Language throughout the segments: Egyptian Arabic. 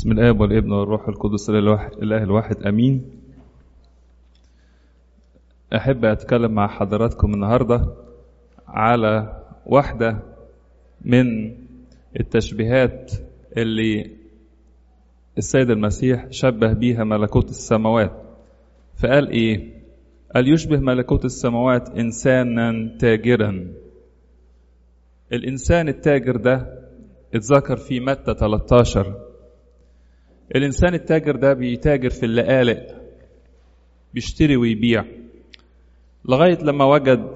بسم الآب والابن والروح القدس الإله الواحد أمين أحب أتكلم مع حضراتكم النهاردة على واحدة من التشبيهات اللي السيد المسيح شبه بيها ملكوت السماوات فقال إيه؟ قال يشبه ملكوت السماوات إنسانا تاجرا الإنسان التاجر ده اتذكر في متى 13 الإنسان التاجر ده بيتاجر في اللقالق بيشتري ويبيع لغاية لما وجد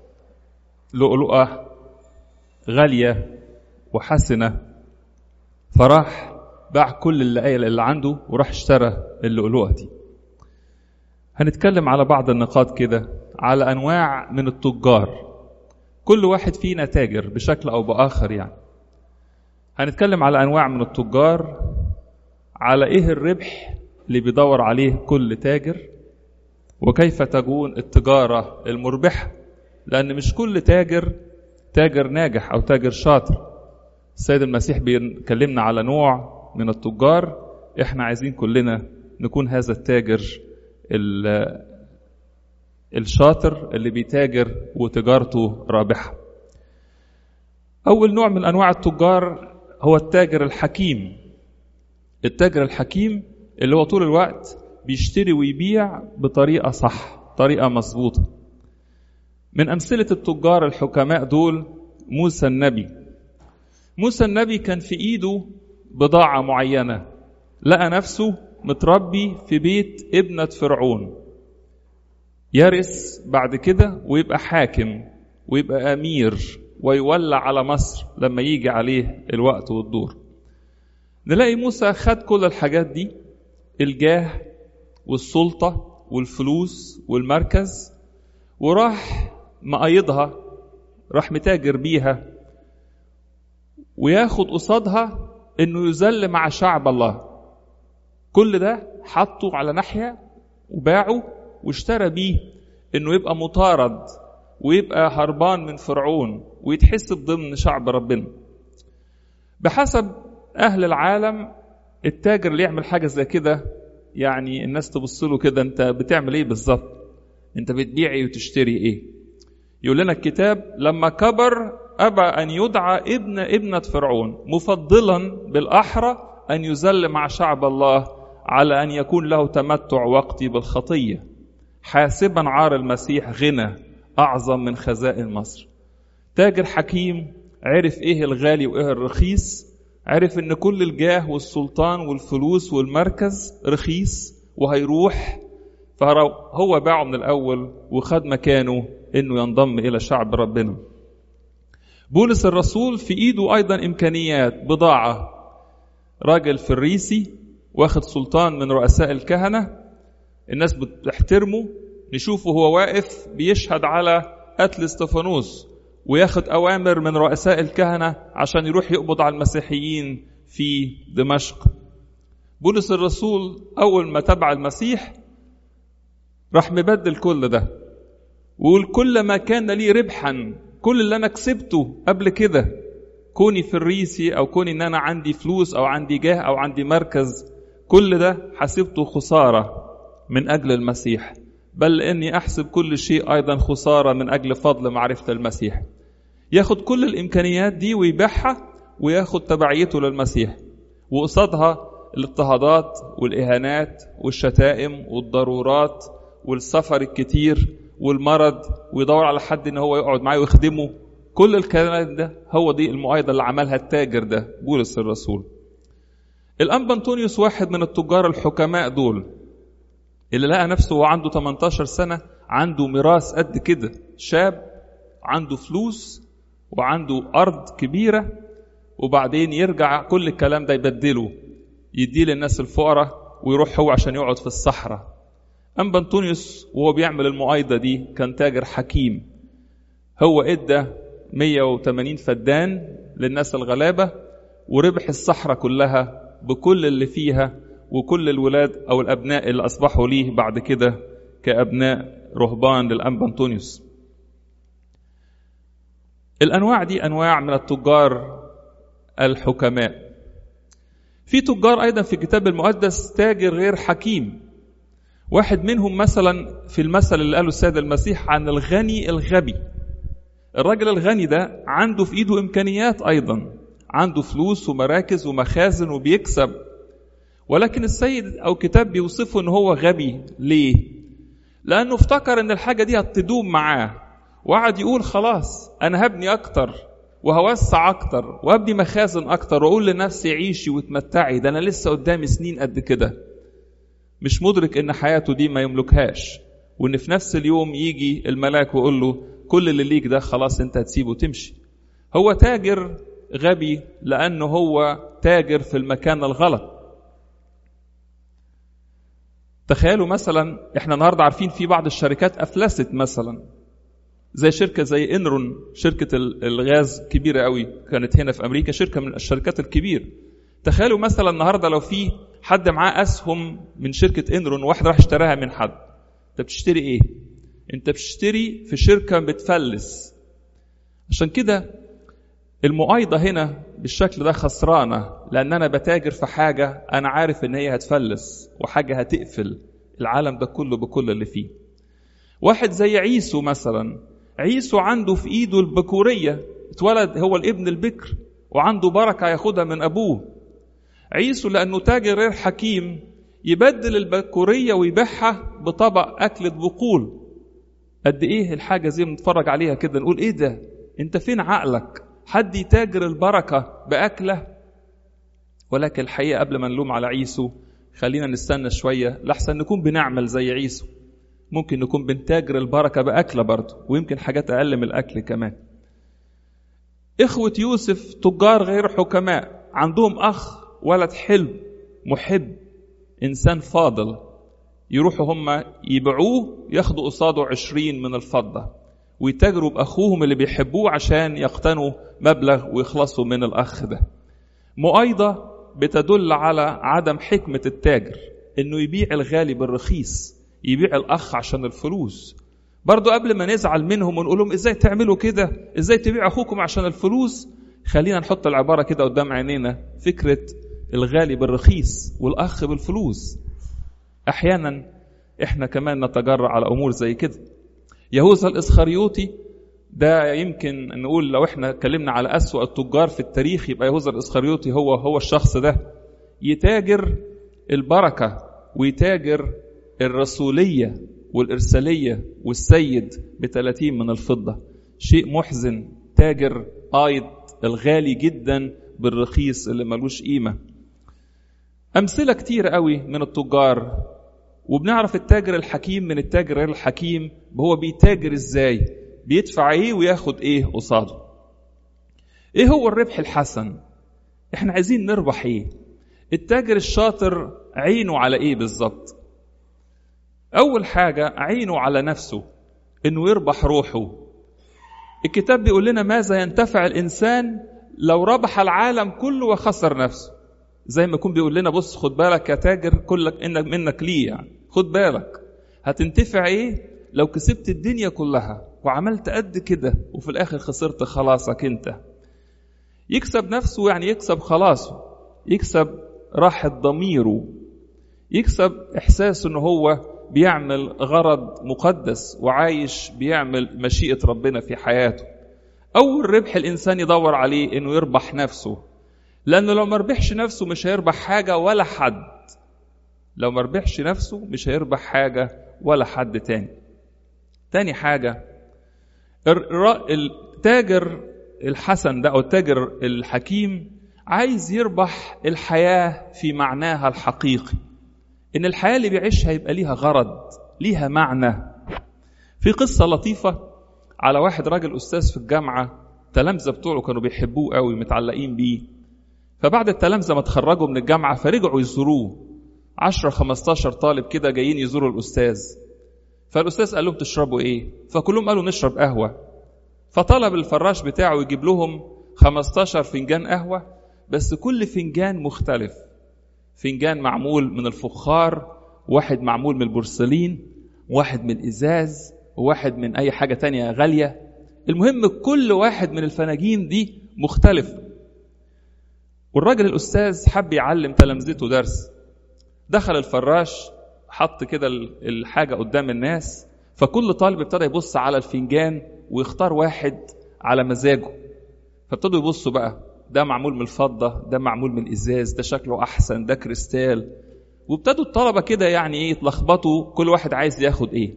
لؤلؤة غالية وحسنة فراح باع كل اللقايق اللي عنده وراح اشترى اللؤلؤة دي هنتكلم على بعض النقاط كده على أنواع من التجار كل واحد فينا تاجر بشكل أو بآخر يعني هنتكلم على أنواع من التجار على إيه الربح اللي بيدور عليه كل تاجر وكيف تكون التجارة المربحة لأن مش كل تاجر تاجر ناجح أو تاجر شاطر السيد المسيح بيكلمنا على نوع من التجار احنا عايزين كلنا نكون هذا التاجر الشاطر اللي بيتاجر وتجارته رابحة أول نوع من أنواع التجار هو التاجر الحكيم التاجر الحكيم اللي هو طول الوقت بيشتري ويبيع بطريقة صح طريقة مظبوطة من أمثلة التجار الحكماء دول موسى النبي موسى النبي كان في إيده بضاعة معينة لقى نفسه متربي في بيت ابنة فرعون يرث بعد كده ويبقى حاكم ويبقى أمير ويولى على مصر لما يجي عليه الوقت والدور نلاقي موسى خد كل الحاجات دي الجاه والسلطة والفلوس والمركز وراح مقيضها راح متاجر بيها وياخد قصادها انه يذل مع شعب الله كل ده حطه على ناحية وباعه واشترى بيه انه يبقى مطارد ويبقى هربان من فرعون ويتحسب ضمن شعب ربنا بحسب اهل العالم التاجر اللي يعمل حاجه زي كده يعني الناس تبص له كده انت بتعمل ايه بالظبط انت بتبيع ايه وتشتري ايه يقول لنا الكتاب لما كبر ابى ان يدعى ابن ابنه فرعون مفضلا بالاحرى ان يذل مع شعب الله على ان يكون له تمتع وقتي بالخطيه حاسبا عار المسيح غنى اعظم من خزائن مصر تاجر حكيم عرف ايه الغالي وايه الرخيص عرف ان كل الجاه والسلطان والفلوس والمركز رخيص وهيروح فهو باعه من الاول وخد مكانه انه ينضم الى شعب ربنا بولس الرسول في ايده ايضا امكانيات بضاعه راجل فريسي واخد سلطان من رؤساء الكهنه الناس بتحترمه نشوفه هو واقف بيشهد على قتل استفانوس وياخد أوامر من رؤساء الكهنة عشان يروح يقبض على المسيحيين في دمشق بولس الرسول أول ما تبع المسيح راح مبدل كل ده ويقول كل ما كان لي ربحا كل اللي أنا كسبته قبل كده كوني في الريسي أو كوني إن أنا عندي فلوس أو عندي جاه أو عندي مركز كل ده حسبته خسارة من أجل المسيح بل إني أحسب كل شيء أيضا خسارة من أجل فضل معرفة المسيح ياخد كل الإمكانيات دي ويبيعها وياخد تبعيته للمسيح وقصادها الاضطهادات والإهانات والشتائم والضرورات والسفر الكتير والمرض ويدور على حد إن هو يقعد معاه ويخدمه كل الكلام ده هو دي المؤايدة اللي عملها التاجر ده بولس الرسول الأنبا أنطونيوس واحد من التجار الحكماء دول اللي لقى نفسه وهو عنده 18 سنة عنده ميراث قد كده شاب عنده فلوس وعنده أرض كبيرة وبعدين يرجع كل الكلام ده يبدله يديه للناس الفقراء ويروح هو عشان يقعد في الصحراء أنبا أنطونيوس وهو بيعمل المؤايدة دي كان تاجر حكيم هو إدى 180 فدان للناس الغلابة وربح الصحراء كلها بكل اللي فيها وكل الولاد او الابناء اللي اصبحوا ليه بعد كده كابناء رهبان للانبا انطونيوس الانواع دي انواع من التجار الحكماء في تجار أيضا في الكتاب المقدس تاجر غير حكيم واحد منهم مثلا في المثل اللي قاله السيد المسيح عن الغني الغبي الراجل الغني ده عنده في ايده امكانيات ايضا عنده فلوس ومراكز ومخازن وبيكسب ولكن السيد او كتاب بيوصفه ان هو غبي ليه لانه افتكر ان الحاجه دي هتدوم معاه وقعد يقول خلاص انا هبني اكتر وهوسع اكتر وابني مخازن اكتر واقول لنفسي عيشي وتمتعي ده انا لسه قدامي سنين قد كده مش مدرك ان حياته دي ما يملكهاش وان في نفس اليوم يجي الملاك ويقول له كل اللي ليك ده خلاص انت هتسيبه وتمشي هو تاجر غبي لانه هو تاجر في المكان الغلط تخيلوا مثلا احنا النهارده عارفين في بعض الشركات افلست مثلا زي شركة زي انرون شركة الغاز كبيرة قوي كانت هنا في أمريكا شركة من الشركات الكبيرة تخيلوا مثلا النهاردة لو في حد معاه أسهم من شركة انرون واحد راح اشتراها من حد انت بتشتري ايه انت بتشتري في شركة بتفلس عشان كده المؤايضة هنا بالشكل ده خسرانة لأن أنا بتاجر في حاجة أنا عارف إن هي هتفلس وحاجة هتقفل العالم ده كله بكل اللي فيه واحد زي عيسو مثلا عيسو عنده في ايده البكورية اتولد هو الابن البكر وعنده بركة ياخدها من أبوه عيسو لأنه تاجر غير حكيم يبدل البكورية ويبيعها بطبق أكلة بقول قد إيه الحاجة زي بنتفرج عليها كده نقول إيه ده أنت فين عقلك حد يتاجر البركة بأكلة ولكن الحقيقة قبل ما نلوم على عيسو خلينا نستنى شوية لحسن نكون بنعمل زي عيسو ممكن نكون بنتاجر البركة بأكلة برضه ويمكن حاجات أقل من الأكل كمان إخوة يوسف تجار غير حكماء عندهم أخ ولد حلو محب إنسان فاضل يروحوا هم يبيعوه ياخدوا قصاده عشرين من الفضة ويتاجروا بأخوهم اللي بيحبوه عشان يقتنوا مبلغ ويخلصوا من الأخ ده مؤايضة بتدل على عدم حكمة التاجر إنه يبيع الغالي بالرخيص يبيع الأخ عشان الفلوس برضو قبل ما نزعل منهم ونقول لهم ازاي تعملوا كده ازاي تبيع اخوكم عشان الفلوس خلينا نحط العبارة كده قدام عينينا فكرة الغالي بالرخيص والأخ بالفلوس أحيانا إحنا كمان نتجرأ على أمور زي كده يهوذا الإسخريوطي ده يمكن نقول لو احنا اتكلمنا على أسوأ التجار في التاريخ يبقى يهوذا الإسخريوطي هو هو الشخص ده يتاجر البركة ويتاجر الرسولية والإرسالية والسيد بثلاثين من الفضة شيء محزن تاجر آيض الغالي جدا بالرخيص اللي ملوش قيمة أمثلة كتير قوي من التجار وبنعرف التاجر الحكيم من التاجر غير الحكيم هو بيتاجر ازاي بيدفع ايه وياخد ايه قصاده ايه هو الربح الحسن احنا عايزين نربح ايه التاجر الشاطر عينه على ايه بالظبط اول حاجه عينه على نفسه انه يربح روحه الكتاب بيقول لنا ماذا ينتفع الانسان لو ربح العالم كله وخسر نفسه زي ما يكون بيقول لنا بص خد بالك يا تاجر كلك انك منك ليه يعني خد بالك هتنتفع ايه لو كسبت الدنيا كلها وعملت قد كده وفي الاخر خسرت خلاصك انت يكسب نفسه يعني يكسب خلاصه يكسب راحة ضميره يكسب احساس ان هو بيعمل غرض مقدس وعايش بيعمل مشيئة ربنا في حياته أول ربح الإنسان يدور عليه إنه يربح نفسه لأنه لو ما ربحش نفسه مش هيربح حاجة ولا حد لو ما ربحش نفسه مش هيربح حاجة ولا حد تاني تاني حاجة التاجر الحسن ده أو التاجر الحكيم عايز يربح الحياة في معناها الحقيقي إن الحياة اللي بيعيشها يبقى ليها غرض ليها معنى في قصة لطيفة على واحد راجل أستاذ في الجامعة تلامذة بتوعه كانوا بيحبوه قوي متعلقين بيه فبعد التلامذة ما اتخرجوا من الجامعة فرجعوا يزوروه 10 15 طالب كده جايين يزوروا الأستاذ فالأستاذ قال لهم تشربوا إيه؟ فكلهم قالوا نشرب قهوة فطلب الفراش بتاعه يجيب لهم 15 فنجان قهوة بس كل فنجان مختلف فنجان معمول من الفخار واحد معمول من البورسلين واحد من الإزاز وواحد من أي حاجة تانية غالية المهم كل واحد من الفناجين دي مختلف والراجل الأستاذ حب يعلم تلامذته درس دخل الفراش حط كده الحاجة قدام الناس فكل طالب ابتدى يبص على الفنجان ويختار واحد على مزاجه فابتدوا يبصوا بقى ده معمول من الفضة ده معمول من الإزاز ده شكله أحسن ده كريستال وابتدوا الطلبة كده يعني إيه يتلخبطوا كل واحد عايز ياخد إيه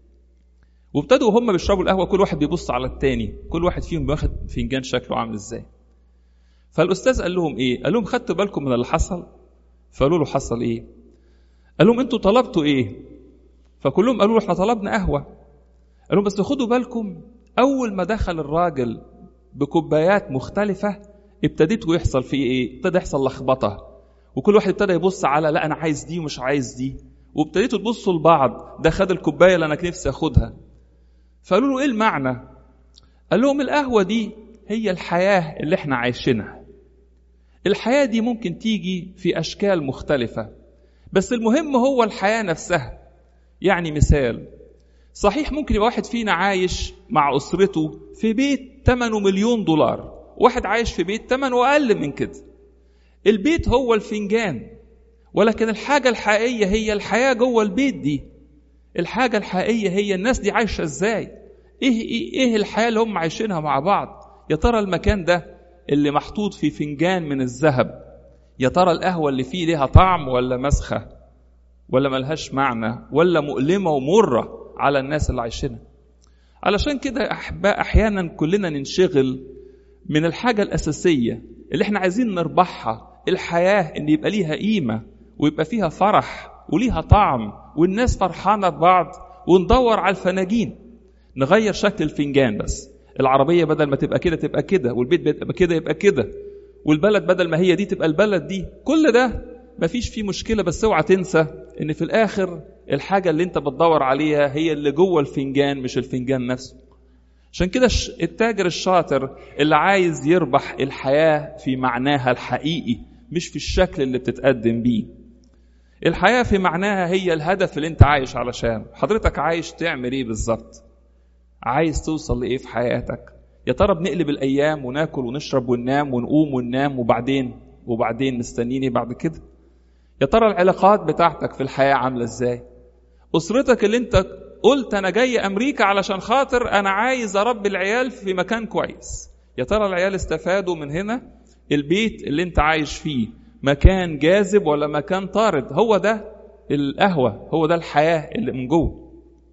وابتدوا وهم بيشربوا القهوة كل واحد بيبص على التاني كل واحد فيهم بياخد فنجان شكله عامل إزاي فالأستاذ قال لهم إيه قال لهم خدتوا بالكم من اللي حصل فقالوا له حصل إيه قال لهم أنتوا طلبتوا إيه فكلهم قالوا له إحنا طلبنا قهوة قال لهم بس خدوا بالكم أول ما دخل الراجل بكوبايات مختلفة ابتديتوا يحصل فيه ايه؟ ابتدى يحصل لخبطة وكل واحد ابتدى يبص على لا أنا عايز دي ومش عايز دي وابتديتوا تبصوا لبعض ده خد الكوباية اللي أنا نفسي أخدها فقالوا له إيه المعنى؟ قال لهم القهوة دي هي الحياة اللي احنا عايشينها الحياة دي ممكن تيجي في أشكال مختلفة بس المهم هو الحياة نفسها يعني مثال صحيح ممكن يبقى واحد فينا عايش مع أسرته في بيت ثمنه مليون دولار واحد عايش في بيت ثمنه أقل من كده البيت هو الفنجان ولكن الحاجة الحقيقية هي الحياة جوه البيت دي الحاجة الحقيقية هي الناس دي عايشة ازاي ايه, إيه, إيه الحياة اللي هم عايشينها مع بعض يا ترى المكان ده اللي محطوط في فنجان من الذهب يا ترى القهوة اللي فيه ليها طعم ولا مسخة ولا ملهاش معنى ولا مؤلمة ومرة على الناس اللي عايشينها علشان كده أحباء أحيانا كلنا ننشغل من الحاجة الأساسية اللي احنا عايزين نربحها الحياة إن يبقى ليها قيمة ويبقى فيها فرح وليها طعم والناس فرحانة ببعض وندور على الفناجين نغير شكل الفنجان بس العربية بدل ما تبقى كده تبقى كده والبيت بيبقى كده يبقى كده والبلد بدل ما هي دي تبقى البلد دي كل ده مفيش فيه مشكلة بس اوعى تنسى ان في الاخر الحاجة اللي انت بتدور عليها هي اللي جوه الفنجان مش الفنجان نفسه عشان كده التاجر الشاطر اللي عايز يربح الحياة في معناها الحقيقي مش في الشكل اللي بتتقدم بيه الحياة في معناها هي الهدف اللي انت عايش علشان حضرتك عايش تعمل ايه بالظبط عايز توصل لايه في حياتك يا ترى بنقلب الايام وناكل ونشرب وننام ونقوم وننام وبعدين وبعدين مستنيني بعد كده يا ترى العلاقات بتاعتك في الحياة عاملة ازاي أسرتك اللي انت قلت أنا جاي أمريكا علشان خاطر أنا عايز أربي العيال في مكان كويس يا ترى العيال استفادوا من هنا البيت اللي انت عايش فيه مكان جاذب ولا مكان طارد هو ده القهوة هو ده الحياة اللي من جوه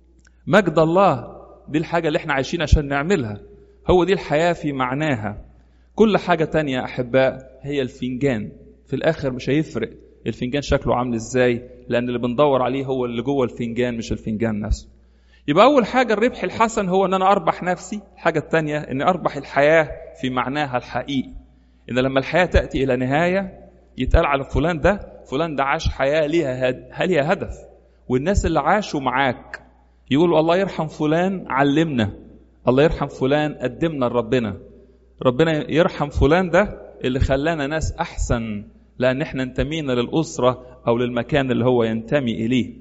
مجد الله دي الحاجة اللي احنا عايشين عشان نعملها هو دي الحياة في معناها كل حاجة تانية أحباء هي الفنجان في الآخر مش هيفرق الفنجان شكله عامل ازاي لأن اللي بندور عليه هو اللي جوه الفنجان مش الفنجان نفسه يبقى أول حاجة الربح الحسن هو أن أنا أربح نفسي الحاجة الثانية أن أربح الحياة في معناها الحقيقي إن لما الحياة تأتي إلى نهاية يتقال على فلان ده فلان ده عاش حياة ليها هد... ليها هدف والناس اللي عاشوا معاك يقولوا الله يرحم فلان علمنا الله يرحم فلان قدمنا لربنا ربنا يرحم فلان ده اللي خلانا ناس أحسن لأن احنا انتمينا للأسرة أو للمكان اللي هو ينتمي إليه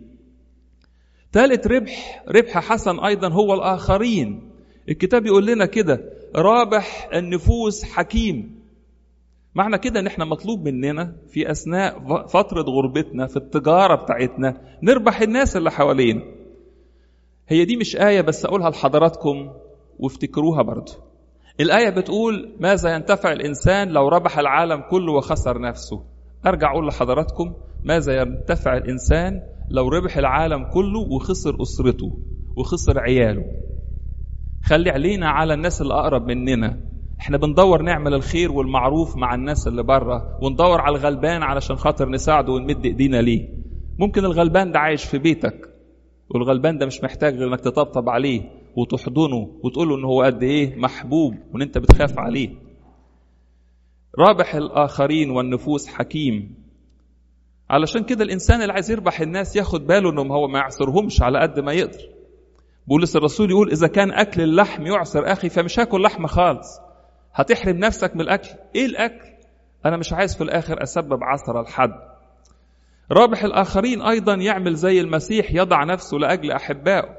ثالث ربح ربح حسن أيضا هو الآخرين الكتاب يقول لنا كده رابح النفوس حكيم معنى كده ان احنا مطلوب مننا في اثناء فتره غربتنا في التجاره بتاعتنا نربح الناس اللي حوالينا هي دي مش ايه بس اقولها لحضراتكم وافتكروها برضو الايه بتقول ماذا ينتفع الانسان لو ربح العالم كله وخسر نفسه ارجع اقول لحضراتكم ماذا ينتفع الانسان لو ربح العالم كله وخسر اسرته وخسر عياله خلي علينا على الناس اللي اقرب مننا احنا بندور نعمل الخير والمعروف مع الناس اللي بره وندور على الغلبان علشان خاطر نساعده ونمد ايدينا ليه ممكن الغلبان ده عايش في بيتك والغلبان ده مش محتاج غير انك تطبطب عليه وتحضنه وتقول له ان هو قد ايه محبوب وان انت بتخاف عليه رابح الاخرين والنفوس حكيم علشان كده الانسان اللي عايز يربح الناس ياخد باله انهم هو ما يعصرهمش على قد ما يقدر بولس الرسول يقول اذا كان اكل اللحم يعصر اخي فمش هاكل لحمه خالص هتحرم نفسك من الاكل ايه الاكل انا مش عايز في الاخر اسبب عثره لحد رابح الاخرين ايضا يعمل زي المسيح يضع نفسه لاجل احبائه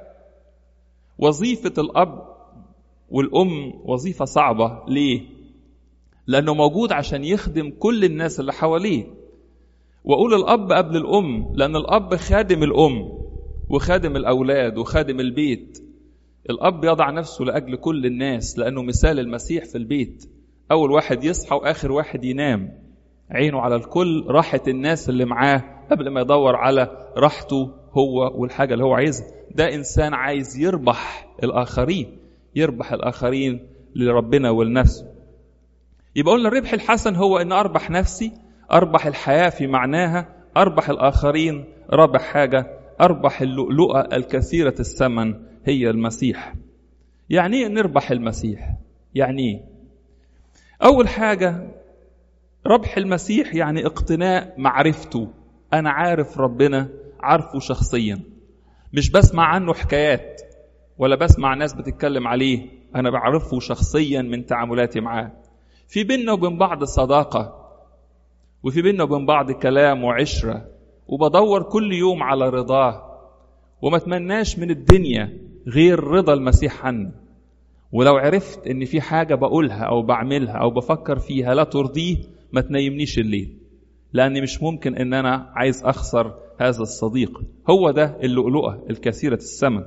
وظيفه الاب والام وظيفه صعبه ليه لأنه موجود عشان يخدم كل الناس اللي حواليه وأقول الأب قبل الأم لأن الأب خادم الأم وخادم الأولاد وخادم البيت الأب يضع نفسه لأجل كل الناس لأنه مثال المسيح في البيت أول واحد يصحى وآخر واحد ينام عينه على الكل راحة الناس اللي معاه قبل ما يدور على راحته هو والحاجة اللي هو عايزها ده إنسان عايز يربح الآخرين يربح الآخرين لربنا ولنفسه يبقى قلنا الربح الحسن هو أن أربح نفسي أربح الحياة في معناها أربح الآخرين ربح حاجة أربح اللؤلؤة الكثيرة الثمن هي المسيح يعني ايه نربح المسيح يعني ايه أول حاجة ربح المسيح يعني اقتناء معرفته أنا عارف ربنا عارفه شخصيا مش بسمع عنه حكايات ولا بسمع ناس بتتكلم عليه أنا بعرفه شخصيا من تعاملاتي معاه في بيننا وبين بعض صداقة وفي بيننا وبين بعض كلام وعشرة وبدور كل يوم على رضاه وما اتمناش من الدنيا غير رضا المسيح عني ولو عرفت ان في حاجة بقولها او بعملها او بفكر فيها لا ترضيه ما تنيمنيش الليل لاني مش ممكن ان انا عايز اخسر هذا الصديق هو ده اللؤلؤة الكثيرة الثمن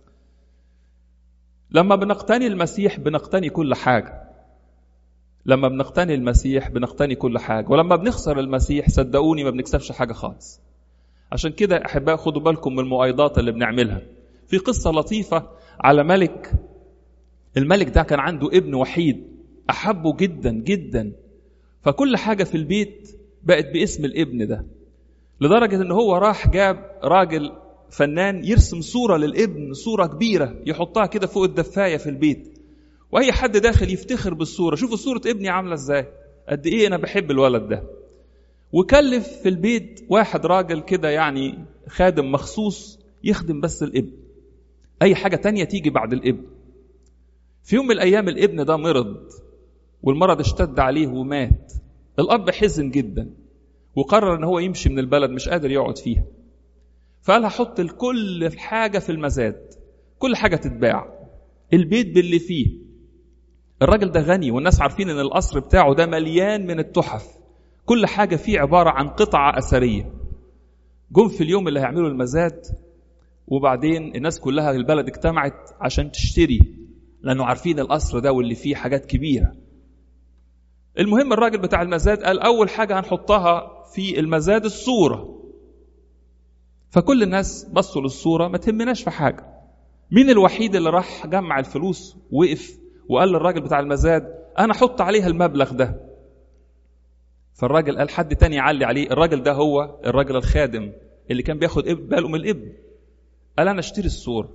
لما بنقتني المسيح بنقتني كل حاجة لما بنقتني المسيح بنقتني كل حاجة ولما بنخسر المسيح صدقوني ما بنكسبش حاجة خالص عشان كده أحباء خدوا بالكم من المؤايضات اللي بنعملها في قصة لطيفة على ملك الملك ده كان عنده ابن وحيد أحبه جدا جدا فكل حاجة في البيت بقت باسم الابن ده لدرجة ان هو راح جاب راجل فنان يرسم صورة للابن صورة كبيرة يحطها كده فوق الدفاية في البيت واي حد داخل يفتخر بالصورة شوفوا صورة ابني عاملة ازاي قد ايه انا بحب الولد ده وكلف في البيت واحد راجل كده يعني خادم مخصوص يخدم بس الابن اي حاجة تانية تيجي بعد الابن في يوم من الايام الابن ده مرض والمرض اشتد عليه ومات الاب حزن جدا وقرر ان هو يمشي من البلد مش قادر يقعد فيها فقال هحط الكل في حاجة في المزاد كل حاجة تتباع البيت باللي فيه الراجل ده غني والناس عارفين ان القصر بتاعه ده مليان من التحف كل حاجة فيه عبارة عن قطعة أثرية جم في اليوم اللي هيعملوا المزاد وبعدين الناس كلها البلد اجتمعت عشان تشتري لأنه عارفين القصر ده واللي فيه حاجات كبيرة المهم الراجل بتاع المزاد قال أول حاجة هنحطها في المزاد الصورة فكل الناس بصوا للصورة ما تهمناش في حاجة مين الوحيد اللي راح جمع الفلوس وقف وقال للراجل بتاع المزاد أنا أحط عليها المبلغ ده فالراجل قال حد تاني يعلي عليه الراجل ده هو الراجل الخادم اللي كان بياخد باله من الابن قال أنا اشتري الصورة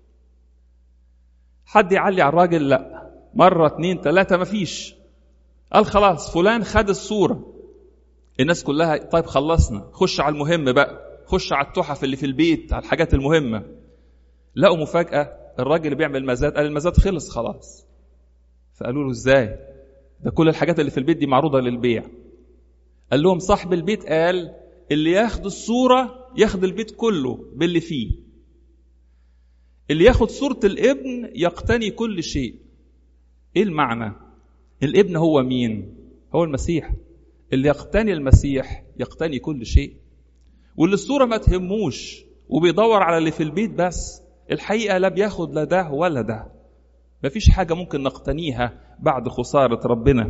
حد يعلي على الراجل لا مرة اتنين تلاتة مفيش قال خلاص فلان خد الصورة الناس كلها طيب خلصنا خش على المهم بقى خش على التحف اللي في البيت على الحاجات المهمة لقوا مفاجأة الراجل اللي بيعمل مزاد قال المزاد خلص خلاص فقالوا له ازاي ده كل الحاجات اللي في البيت دي معروضة للبيع قال لهم صاحب البيت قال اللي ياخد الصورة ياخد البيت كله باللي فيه اللي ياخد صورة الابن يقتني كل شيء ايه المعنى الابن هو مين هو المسيح اللي يقتني المسيح يقتني كل شيء واللي الصورة ما تهموش وبيدور على اللي في البيت بس الحقيقة لا بياخد لا ده ولا ده مفيش حاجة ممكن نقتنيها بعد خسارة ربنا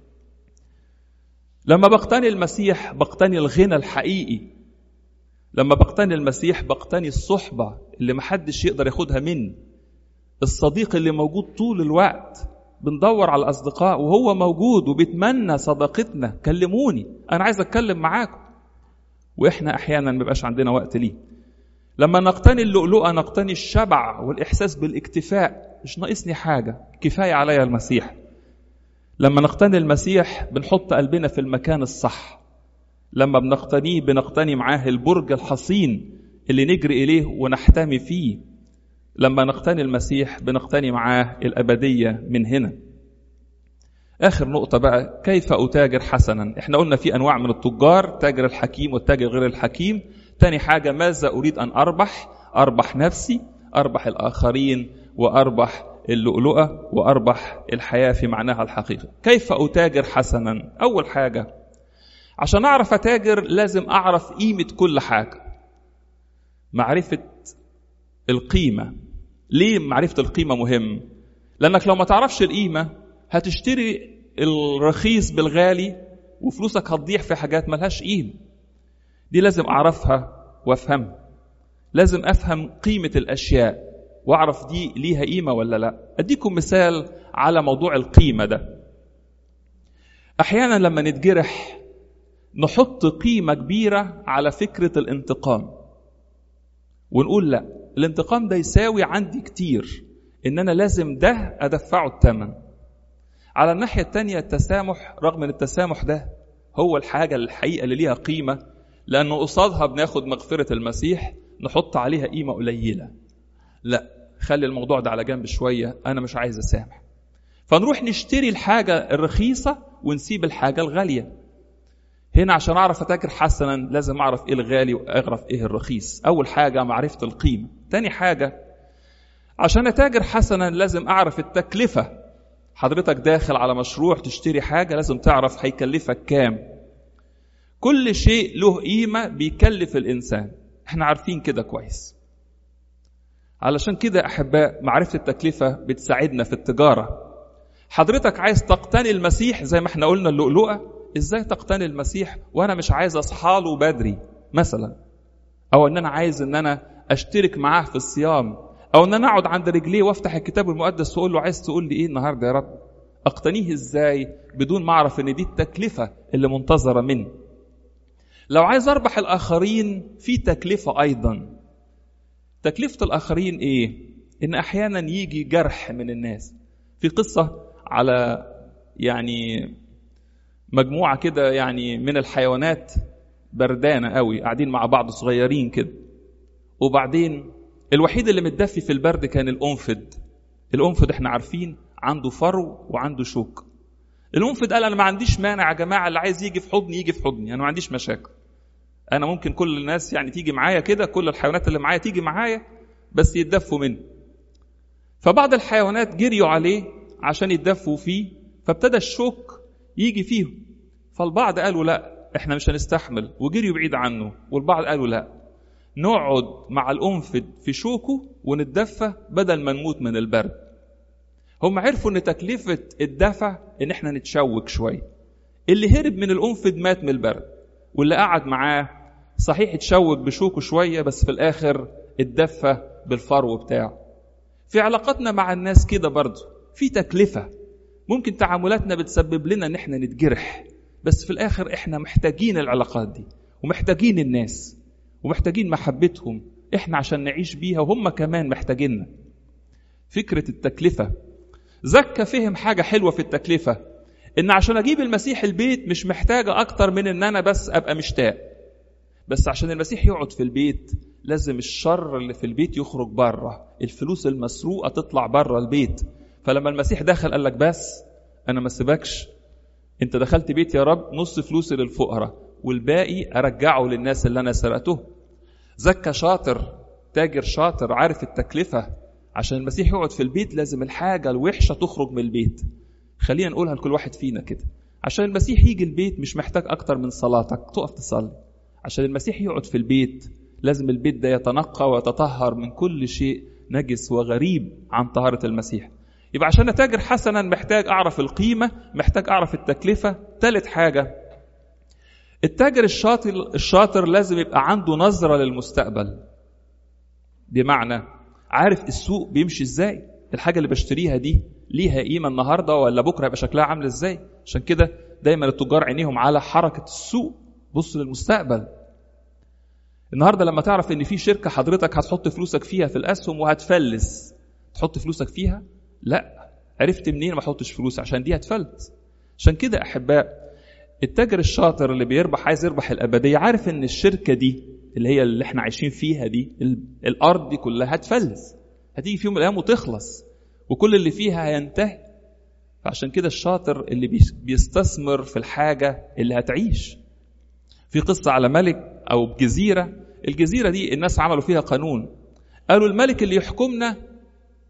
لما بقتني المسيح بقتني الغنى الحقيقي لما بقتني المسيح بقتني الصحبة اللي محدش يقدر ياخدها مني الصديق اللي موجود طول الوقت بندور على الأصدقاء وهو موجود وبيتمنى صداقتنا كلموني أنا عايز أتكلم معاكم وإحنا أحيانا ما بيبقاش عندنا وقت ليه لما نقتني اللؤلؤة نقتني الشبع والإحساس بالاكتفاء مش ناقصني حاجة كفاية عليا المسيح لما نقتني المسيح بنحط قلبنا في المكان الصح لما بنقتنيه بنقتني معاه البرج الحصين اللي نجري إليه ونحتمي فيه لما نقتني المسيح بنقتني معاه الأبدية من هنا آخر نقطة بقى كيف أتاجر حسنا احنا قلنا في أنواع من التجار تاجر الحكيم والتاجر غير الحكيم تاني حاجة ماذا أريد أن أربح أربح نفسي أربح الآخرين وأربح اللؤلؤة وأربح الحياة في معناها الحقيقي كيف أتاجر حسنا أول حاجة عشان أعرف أتاجر لازم أعرف قيمة كل حاجة معرفة القيمة ليه معرفة القيمة مهم لأنك لو ما تعرفش القيمة هتشتري الرخيص بالغالي وفلوسك هتضيع في حاجات ملهاش قيمة دي لازم أعرفها وأفهمها لازم أفهم قيمة الأشياء وأعرف دي ليها قيمة ولا لا أديكم مثال على موضوع القيمة ده أحيانا لما نتجرح نحط قيمة كبيرة على فكرة الانتقام ونقول لا الانتقام ده يساوي عندي كتير إن أنا لازم ده أدفعه الثمن على الناحية التانية التسامح رغم ان التسامح ده هو الحاجة الحقيقة اللي ليها قيمة لأنه قصادها بناخد مغفرة المسيح نحط عليها قيمة قليلة لا خلي الموضوع ده على جنب شوية أنا مش عايز أسامح فنروح نشتري الحاجة الرخيصة ونسيب الحاجة الغالية هنا عشان أعرف أتاجر حسنا لازم أعرف إيه الغالي وأعرف إيه الرخيص أول حاجة معرفة القيمة تاني حاجة عشان أتاجر حسنا لازم أعرف التكلفة حضرتك داخل على مشروع تشتري حاجة لازم تعرف هيكلفك كام كل شيء له قيمة بيكلف الإنسان احنا عارفين كده كويس علشان كده أحباء معرفة التكلفة بتساعدنا في التجارة حضرتك عايز تقتني المسيح زي ما احنا قلنا اللؤلؤة ازاي تقتني المسيح وانا مش عايز اصحاله بدري مثلا او ان انا عايز ان انا اشترك معاه في الصيام او ان انا اقعد عند رجليه وافتح الكتاب المقدس واقول له عايز تقول لي ايه النهارده يا رب اقتنيه ازاي بدون ما اعرف ان دي التكلفه اللي منتظره مني لو عايز اربح الاخرين في تكلفه ايضا تكلفه الاخرين ايه ان احيانا يجي جرح من الناس في قصه على يعني مجموعه كده يعني من الحيوانات بردانه قوي قاعدين مع بعض صغيرين كده وبعدين الوحيد اللي متدفي في البرد كان الأنفد الأنفد احنا عارفين عنده فرو وعنده شوك الأنفد قال أنا ما عنديش مانع يا جماعة اللي عايز يجي في حضني يجي في حضني أنا ما عنديش مشاكل أنا ممكن كل الناس يعني تيجي معايا كده كل الحيوانات اللي معايا تيجي معايا بس يتدفوا مني فبعض الحيوانات جريوا عليه عشان يتدفوا فيه فابتدى الشوك يجي فيهم فالبعض قالوا لا احنا مش هنستحمل وجريوا بعيد عنه والبعض قالوا لا نقعد مع الأنفد في شوكه ونتدفى بدل ما نموت من البرد هم عرفوا ان تكلفة الدفع ان احنا نتشوك شوية اللي هرب من الأنفد مات من البرد واللي قعد معاه صحيح اتشوك بشوكه شوية بس في الآخر اتدفى بالفرو بتاعه في علاقاتنا مع الناس كده برضه في تكلفة ممكن تعاملاتنا بتسبب لنا ان احنا نتجرح بس في الآخر احنا محتاجين العلاقات دي ومحتاجين الناس ومحتاجين محبتهم احنا عشان نعيش بيها وهم كمان محتاجيننا فكرة التكلفة زكى فهم حاجة حلوة في التكلفة ان عشان اجيب المسيح البيت مش محتاجة اكتر من ان انا بس ابقى مشتاق بس عشان المسيح يقعد في البيت لازم الشر اللي في البيت يخرج بره الفلوس المسروقة تطلع بره البيت فلما المسيح دخل قال لك بس انا ما سيبكش انت دخلت بيت يا رب نص فلوسي للفقراء والباقي ارجعه للناس اللي انا سرقته زكى شاطر تاجر شاطر عارف التكلفة عشان المسيح يقعد في البيت لازم الحاجة الوحشة تخرج من البيت خلينا نقولها لكل واحد فينا كده عشان المسيح يجي البيت مش محتاج أكتر من صلاتك تقف تصلي عشان المسيح يقعد في البيت لازم البيت ده يتنقى ويتطهر من كل شيء نجس وغريب عن طهارة المسيح يبقى عشان أتاجر حسنا محتاج أعرف القيمة محتاج أعرف التكلفة ثالث حاجة التاجر الشاطر الشاطر لازم يبقى عنده نظرة للمستقبل بمعنى عارف السوق بيمشي ازاي الحاجة اللي بشتريها دي ليها قيمة النهاردة ولا بكرة يبقى شكلها عامل ازاي عشان كده دايما التجار عينيهم على حركة السوق بص للمستقبل النهاردة لما تعرف ان في شركة حضرتك هتحط فلوسك فيها في الأسهم وهتفلس تحط فلوسك فيها لا عرفت منين ما احطش فلوس عشان دي هتفلس عشان كده احباء التاجر الشاطر اللي بيربح عايز يربح الأبدية عارف إن الشركة دي اللي هي اللي احنا عايشين فيها دي الأرض دي كلها هتفلس هتيجي في يوم من الأيام وتخلص وكل اللي فيها هينتهي فعشان كده الشاطر اللي بيستثمر في الحاجة اللي هتعيش في قصة على ملك أو جزيرة الجزيرة دي الناس عملوا فيها قانون قالوا الملك اللي يحكمنا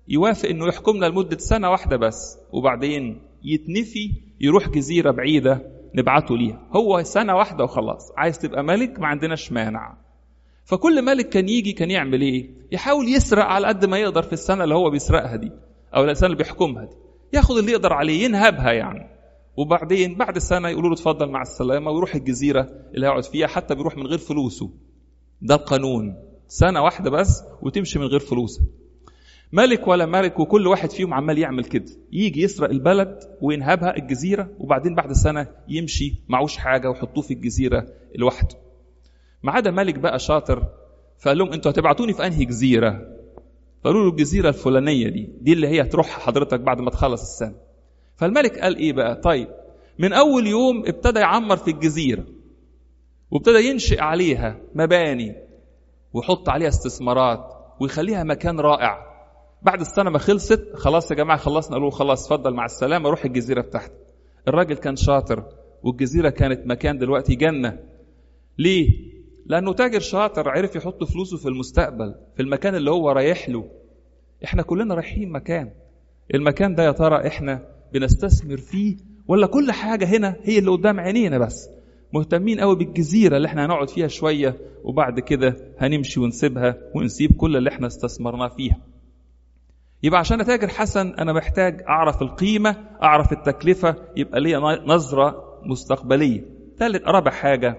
يوافق انه يحكمنا لمده سنه واحده بس وبعدين يتنفي يروح جزيره بعيده نبعته ليها هو سنه واحده وخلاص عايز تبقى ملك ما عندناش مانع فكل ملك كان يجي كان يعمل ايه يحاول يسرق على قد ما يقدر في السنه اللي هو بيسرقها دي او السنه اللي بيحكمها دي ياخد اللي يقدر عليه ينهبها يعني وبعدين بعد السنه يقولوا له اتفضل مع السلامه ويروح الجزيره اللي هيقعد فيها حتى بيروح من غير فلوسه ده القانون سنه واحده بس وتمشي من غير فلوسه ملك ولا ملك وكل واحد فيهم عمال يعمل كده يجي يسرق البلد وينهبها الجزيرة وبعدين بعد سنة يمشي معوش حاجة ويحطوه في الجزيرة لوحده ما عدا ملك بقى شاطر فقال لهم انتوا هتبعتوني في انهي جزيرة فقالوا له الجزيرة الفلانية دي دي اللي هي تروح حضرتك بعد ما تخلص السنة فالملك قال ايه بقى طيب من اول يوم ابتدى يعمر في الجزيرة وابتدى ينشئ عليها مباني ويحط عليها استثمارات ويخليها مكان رائع بعد السنه ما خلصت خلاص يا جماعه خلصنا قالوا خلاص اتفضل مع السلامه روح الجزيره بتاعتك الراجل كان شاطر والجزيره كانت مكان دلوقتي جنه ليه لانه تاجر شاطر عرف يحط فلوسه في المستقبل في المكان اللي هو رايح له احنا كلنا رايحين مكان المكان ده يا ترى احنا بنستثمر فيه ولا كل حاجه هنا هي اللي قدام عينينا بس مهتمين قوي بالجزيره اللي احنا هنقعد فيها شويه وبعد كده هنمشي ونسيبها ونسيب كل اللي احنا استثمرناه فيها يبقى عشان اتاجر حسن انا محتاج اعرف القيمه اعرف التكلفه يبقى ليا نظره مستقبليه ثالث رابع حاجه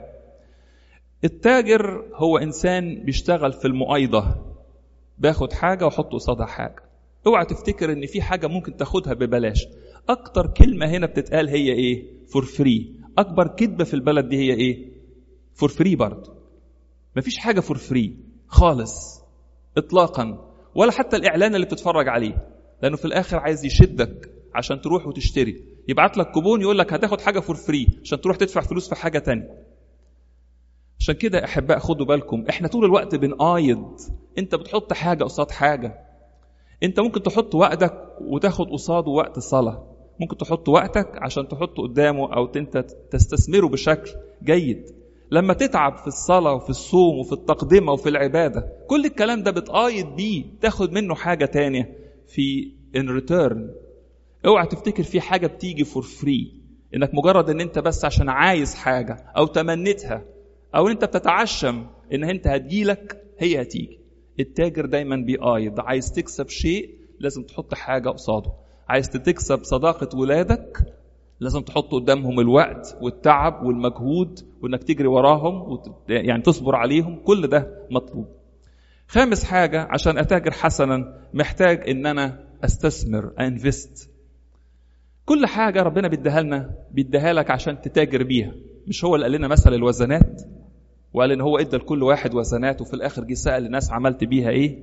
التاجر هو انسان بيشتغل في المؤايضه باخد حاجه واحط قصادها حاجه اوعى تفتكر ان في حاجه ممكن تاخدها ببلاش اكتر كلمه هنا بتتقال هي ايه فور فري اكبر كذبه في البلد دي هي ايه فور فري برضه مفيش حاجه فور فري خالص اطلاقا ولا حتى الاعلان اللي بتتفرج عليه لانه في الاخر عايز يشدك عشان تروح وتشتري يبعت لك كوبون يقول لك هتاخد حاجه فور فري عشان تروح تدفع فلوس في حاجه تانية عشان كده احباء خدوا بالكم احنا طول الوقت بنقايض انت بتحط حاجه قصاد حاجه انت ممكن تحط وقتك وتاخد قصاده وقت صلاه ممكن تحط وقتك عشان تحطه قدامه او انت تستثمره بشكل جيد لما تتعب في الصلاة وفي الصوم وفي التقدمة وفي العبادة كل الكلام ده بتقايض بيه تاخد منه حاجة تانية في ان ريتيرن اوعى تفتكر في حاجة بتيجي فور فري انك مجرد ان انت بس عشان عايز حاجة او تمنيتها او انت بتتعشم ان انت هتجيلك هي هتيجي التاجر دايما بيقايض عايز تكسب شيء لازم تحط حاجة قصاده عايز تكسب صداقة ولادك لازم تحط قدامهم الوقت والتعب والمجهود وانك تجري وراهم وت... يعني تصبر عليهم كل ده مطلوب خامس حاجة عشان أتاجر حسنا محتاج إن أنا أستثمر أنفست كل حاجة ربنا بيديها لنا بيديها لك عشان تتاجر بيها مش هو اللي قال لنا مثل الوزنات وقال إن هو إدى لكل واحد وزنات وفي الآخر جه سأل الناس عملت بيها إيه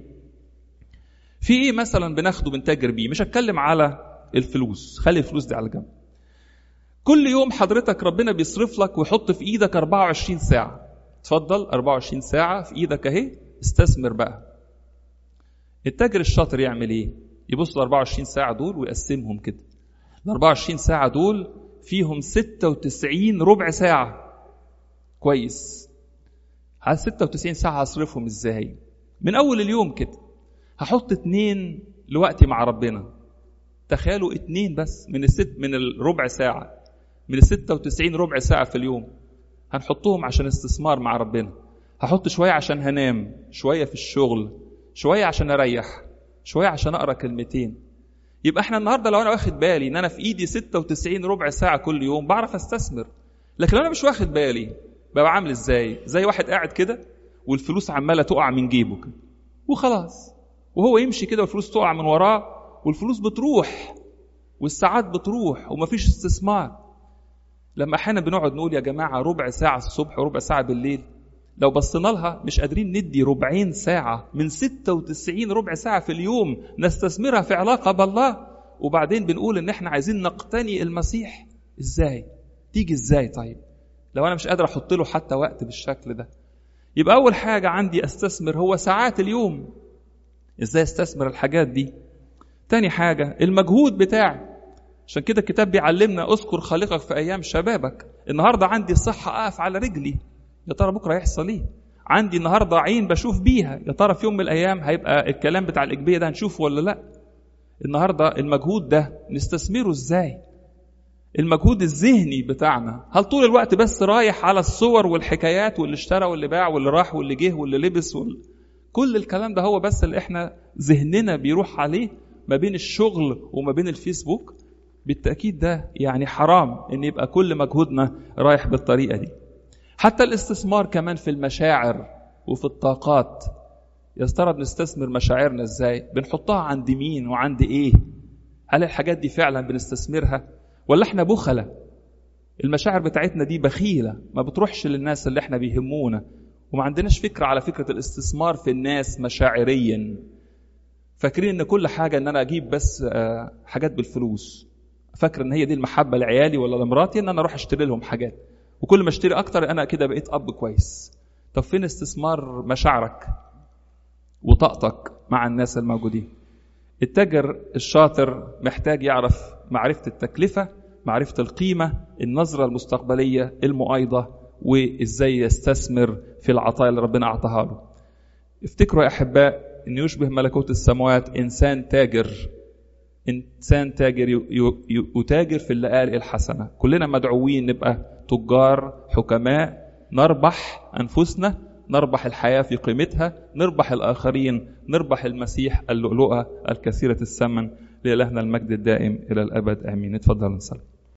في إيه مثلا بناخده بنتاجر بيه مش هتكلم على الفلوس خلي الفلوس دي على جنب كل يوم حضرتك ربنا بيصرف لك ويحط في ايدك 24 ساعة اتفضل 24 ساعة في ايدك اهي استثمر بقى التاجر الشاطر يعمل ايه يبص ال 24 ساعة دول ويقسمهم كده ال 24 ساعة دول فيهم 96 ربع ساعة كويس ها 96 ساعة هصرفهم ازاي من اول اليوم كده هحط اتنين لوقتي مع ربنا تخيلوا اتنين بس من الست من الربع ساعة من ال 96 ربع ساعة في اليوم هنحطهم عشان استثمار مع ربنا هحط شوية عشان هنام شوية في الشغل شوية عشان أريح شوية عشان أقرأ كلمتين يبقى احنا النهارده لو انا واخد بالي ان انا في ايدي 96 ربع ساعة كل يوم بعرف استثمر لكن لو انا مش واخد بالي ببقى عامل ازاي زي واحد قاعد كده والفلوس عمالة تقع من جيبه كده وخلاص وهو يمشي كده والفلوس تقع من وراه والفلوس بتروح والساعات بتروح ومفيش استثمار لما احيانا بنقعد نقول يا جماعه ربع ساعه الصبح وربع ساعه بالليل لو بصينا لها مش قادرين ندي ربعين ساعه من 96 ربع ساعه في اليوم نستثمرها في علاقه بالله وبعدين بنقول ان احنا عايزين نقتني المسيح ازاي تيجي ازاي طيب لو انا مش قادر احط له حتى وقت بالشكل ده يبقى اول حاجه عندي استثمر هو ساعات اليوم ازاي استثمر الحاجات دي تاني حاجه المجهود بتاعي عشان كده الكتاب بيعلمنا اذكر خالقك في ايام شبابك النهارده عندي الصحه اقف على رجلي يا ترى بكره يحصل ايه عندي النهارده عين بشوف بيها يا ترى في يوم من الايام هيبقى الكلام بتاع الاجبيه ده هنشوفه ولا لا النهارده المجهود ده نستثمره ازاي المجهود الذهني بتاعنا هل طول الوقت بس رايح على الصور والحكايات واللي اشترى واللي باع واللي راح واللي جه واللي لبس وال... كل الكلام ده هو بس اللي احنا ذهننا بيروح عليه ما بين الشغل وما بين الفيسبوك بالتأكيد ده يعني حرام ان يبقى كل مجهودنا رايح بالطريقة دي حتى الاستثمار كمان في المشاعر وفي الطاقات يا ترى بنستثمر مشاعرنا ازاي بنحطها عند مين وعند ايه هل الحاجات دي فعلا بنستثمرها ولا احنا بخلة المشاعر بتاعتنا دي بخيلة ما بتروحش للناس اللي احنا بيهمونا وما عندناش فكرة على فكرة الاستثمار في الناس مشاعريا فاكرين ان كل حاجة ان انا اجيب بس حاجات بالفلوس فاكر ان هي دي المحبة لعيالي ولا لمراتي ان انا اروح اشتري لهم حاجات وكل ما اشتري اكتر انا كده بقيت اب كويس طب فين استثمار مشاعرك وطاقتك مع الناس الموجودين التاجر الشاطر محتاج يعرف معرفة التكلفة معرفة القيمة النظرة المستقبلية المؤيضة وإزاي يستثمر في العطايا اللي ربنا أعطاها له افتكروا يا أحباء أن يشبه ملكوت السماوات إنسان تاجر إنسان تاجر يتاجر في اللآلئ الحسنة كلنا مدعوين نبقى تجار حكماء نربح أنفسنا نربح الحياة في قيمتها نربح الآخرين نربح المسيح اللؤلؤة الكثيرة الثمن لإلهنا المجد الدائم إلى الأبد آمين اتفضل نصلي